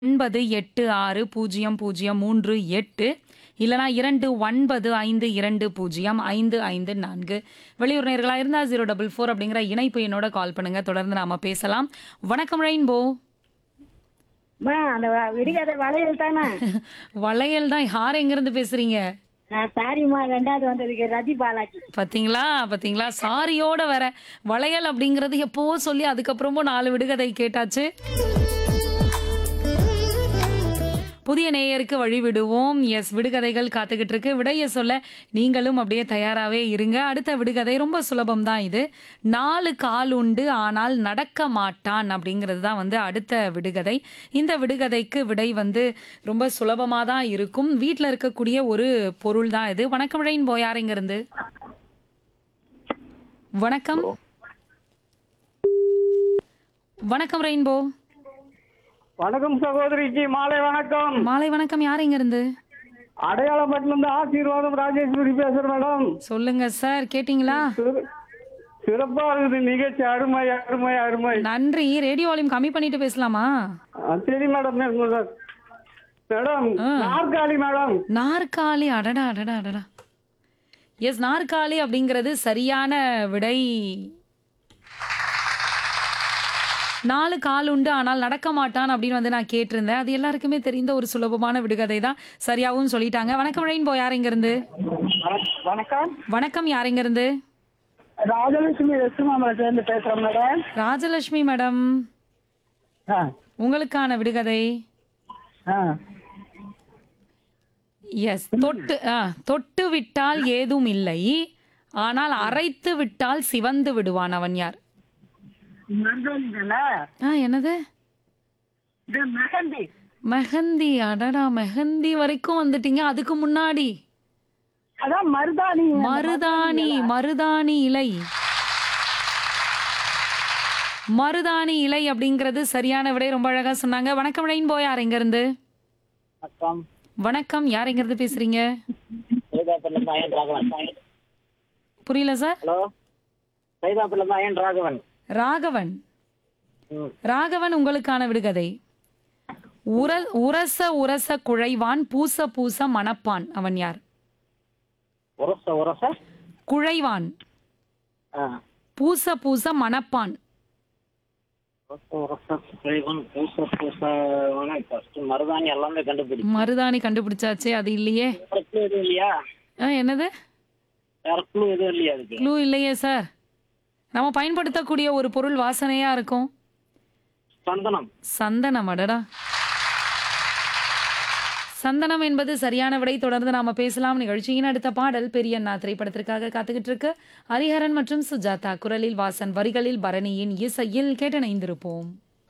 ஒன்பது எட்டு ஆறு பூஜ்ஜியம் பூஜ்ஜியம் மூன்று எட்டு இல்லனா இரண்டு ஒன்பது ஐந்து இரண்டு பூஜ்ஜியம் ஐந்து ஐந்து நான்கு வெளியூர் நேர்களா இருந்தா ஜீரோ டபுள் ஃபோர் அப்படிங்கிற இணைப்பு என்னோட கால் பண்ணுங்க தொடர்ந்து நாம பேசலாம் வணக்கம் ரெயின்போ அம்மா, அந்த வ- விடிகாத வளையல் தானே வளையல் தான் யார் எங்கிருந்து பேசுறீங்க நான் சாரிம்மா ரெண்டாவது வந்ததுக்கு ரதி பாலாஜி பாத்தீங்களா பாத்தீங்களா சாரியோட வர வளையல் அப்படிங்கிறது எப்போ சொல்லி அதுக்கப்புறமும் நாலு விடுகதை கேட்டாச்சு புதிய நேயருக்கு வழி விடுவோம் எஸ் விடுகதைகள் காத்துக்கிட்டு இருக்கு விடைய சொல்ல நீங்களும் அப்படியே தயாராகவே இருங்க அடுத்த விடுகதை ரொம்ப சுலபம் தான் இது நாலு கால் உண்டு ஆனால் நடக்க மாட்டான் அப்படிங்கிறது தான் வந்து அடுத்த விடுகதை இந்த விடுகதைக்கு விடை வந்து ரொம்ப சுலபமாக தான் இருக்கும் வீட்டில் இருக்கக்கூடிய ஒரு பொருள் தான் இது வணக்கம் ரெயின் போயார் இருந்து வணக்கம் வணக்கம் ரெயின்போ வணக்கம் சகோதரிக்கு மாலை வணக்கம் மாலை வணக்கம் யார் இங்க இருந்து அடையாளப்பட்டிலிருந்து ஆசீர்வாதம் ராஜேஸ்வரி பேசுறேன் மேடம் சொல்லுங்க சார் கேட்டிங்களா சிற- சிறப்பா இருக்குது நிகழ்ச்சி அருமை அருமை அருமை நன்றி ரேடியோ வால்யூம் கம்மி பண்ணிட்டு பேசலாமா ஆ, சரி மேடம் மேடம் நாற்காலி மேடம் நாற்காலி அடடா அடடா அடடா எஸ் நாற்காலி அப்படிங்கிறது சரியான விடை நாலு கால் உண்டு ஆனால் நடக்க மாட்டான் அப்படின்னு வந்து நான் கேட்டிருந்தேன் அது எல்லாருக்குமே தெரிந்த ஒரு சுலபமான விடுகதை தான் சரியாகவும் சொல்லிட்டாங்க வணக்கம் ரெயின்போ யார் இங்க இருந்து வணக்கம் வணக்கம் யார் இங்க இருந்து ராஜலட்சுமி வெஸ்ட்மாமலத்துல இருந்து பேசுறேன் மேடம் ராஜலட்சுமி மேடம் ஆ, உங்களுக்கான விடுகதை ஆ. எஸ் தொட்டு ஆ, தொட்டு விட்டால் ஏதும் இல்லை ஆனால் அரைத்து விட்டால் சிவந்து விடுவான் அவன் யார் மருதாணி தானே? ஆ என்னது இது மெஹந்தி மெஹந்தி அடடா மெஹந்தி வரைக்கும் வந்துட்டீங்க அதுக்கு முன்னாடி அதான் மருதாணி மருதாணி மருதாணி இலை மருதாணி இலை அப்படிங்கிறது சரியான விடை ரொம்ப அழகா சொன்னாங்க வணக்கம் ரெயின்போ யார் எங்க இருந்து வணக்கம் வணக்கம் யார் எங்க இருந்து பேசுறீங்க சைதாப்பட்டிலிருந்து அயன் ராகவன் புரியல சார் ஹலோ சைதாப்பட்டிலிருந்து அயன் ராகவன் ராகவன் ம். ராகவன் உங்களுக்கான விடுகதை உர உரச உரச குழைவான் பூச பூச மணப்பான் அவன் யார் உரச உரச குழைவான் ஆ பூச பூச மணப்பான் உரச குறைவன் பூச பூச ஃபர்ஸ்ட் மருதாணி எல்லாமே கண்டுபிடி மருதாணி கண்டுபிடிச்சாச்சே அது இல்லையே வேற clue எதுவும் இல்லையா ஆ, என்னது வேற clue எதுவும் இல்லையா அதுக்கு க்ளூ இல்லையே சார் நம்ம பயன்படுத்தக்கூடிய ஒரு பொருள் வாசனையா இருக்கும் சந்தனம் சந்தனம் அடடா சந்தனம் என்பது சரியான விடை தொடர்ந்து நாம பேசலாம் நிகழ்ச்சியின் அடுத்த பாடல் பெரியண்ணா திரைப்படத்திற்காக காத்துக்கிட்டு இருக்கு ஹரிஹரன் மற்றும் சுஜாதா குரலில் வாசன் வரிகளில் பரணியின் இசையில் கேட்டணைந்திருப்போம்